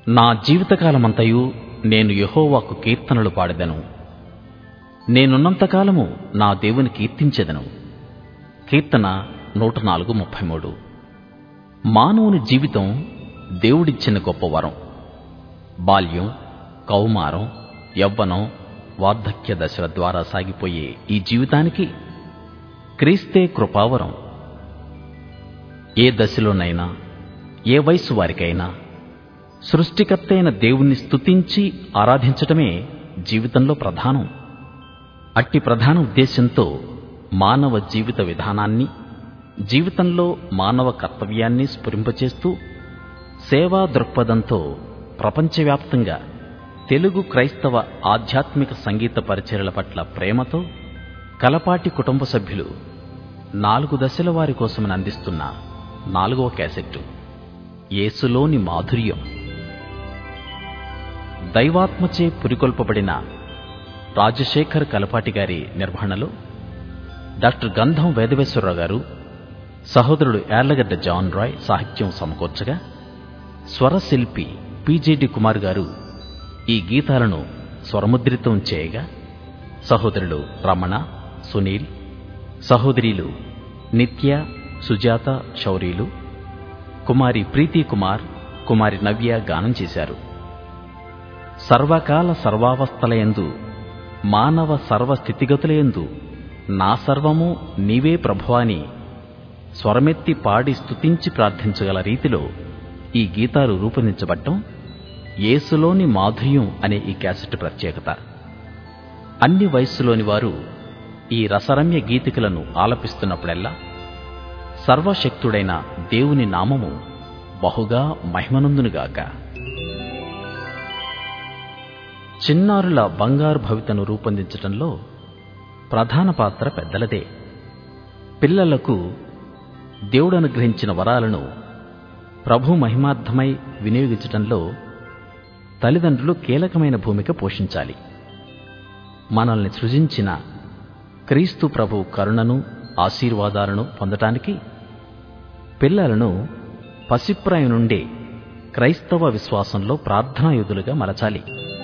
నా జీవితకాలమంతయు నేను యెహోవాకు కీర్తనలు పాడెదను నేనున్నంతకాలము నా దేవుని కీర్తించెదను కీర్తన నూట నాలుగు ముప్పై మూడు మానవుని జీవితం దేవుడిచ్చిన గొప్ప వరం బాల్యం కౌమారం యవ్వనం వార్ధక్య దశల ద్వారా సాగిపోయే ఈ జీవితానికి క్రీస్తే కృపావరం ఏ దశలోనైనా ఏ వయసు వారికైనా సృష్టికర్తైన దేవుణ్ణి స్తుతించి ఆరాధించటమే జీవితంలో ప్రధానం అట్టి ప్రధాన ఉద్దేశంతో మానవ జీవిత విధానాన్ని జీవితంలో మానవ కర్తవ్యాన్ని స్ఫురింపచేస్తూ సేవా దృక్పథంతో ప్రపంచవ్యాప్తంగా తెలుగు క్రైస్తవ ఆధ్యాత్మిక సంగీత పరిచర్యల పట్ల ప్రేమతో కలపాటి కుటుంబ సభ్యులు నాలుగు దశల వారి కోసమని అందిస్తున్న నాలుగవ క్యాసెట్టు యేసులోని మాధుర్యం దైవాత్మచే పురికొల్పబడిన రాజశేఖర్ కలపాటి గారి నిర్వహణలో డాక్టర్ గంధం వేదవేశ్వరరావు గారు సహోదరుడు యార్లగడ్డ జాన్ రాయ్ సాహిత్యం సమకూర్చగా స్వరశిల్పి పిజేడి కుమార్ గారు ఈ గీతాలను స్వరముద్రితం చేయగా సహోదరులు రమణ సునీల్ సహోదరీలు నిత్య సుజాత శౌరీలు కుమారి ప్రీతి కుమార్ కుమారి నవ్య గానం చేశారు సర్వకాల సర్వావస్థలయందు మానవ సర్వస్థితిగతులయందు నా సర్వము నీవే ప్రభువాని స్వరమెత్తి పాడి స్తుతించి ప్రార్థించగల రీతిలో ఈ గీతాలు రూపొందించబడ్డం యేసులోని మాధుర్యం అనే ఈ క్యాసెట్ ప్రత్యేకత అన్ని వయస్సులోని వారు ఈ రసరమ్య గీతికలను ఆలపిస్తున్నప్పుడెల్లా సర్వశక్తుడైన దేవుని నామము బహుగా మహిమనందునుగాక చిన్నారుల బంగారు భవితను రూపొందించటంలో ప్రధాన పాత్ర పెద్దలదే పిల్లలకు దేవుడు అనుగ్రహించిన వరాలను ప్రభు మహిమార్థమై వినియోగించటంలో తల్లిదండ్రులు కీలకమైన భూమిక పోషించాలి మనల్ని సృజించిన క్రీస్తు ప్రభు కరుణను ఆశీర్వాదాలను పొందటానికి పిల్లలను పసిప్రాయం నుండే క్రైస్తవ విశ్వాసంలో ప్రార్థనాయుధులుగా మలచాలి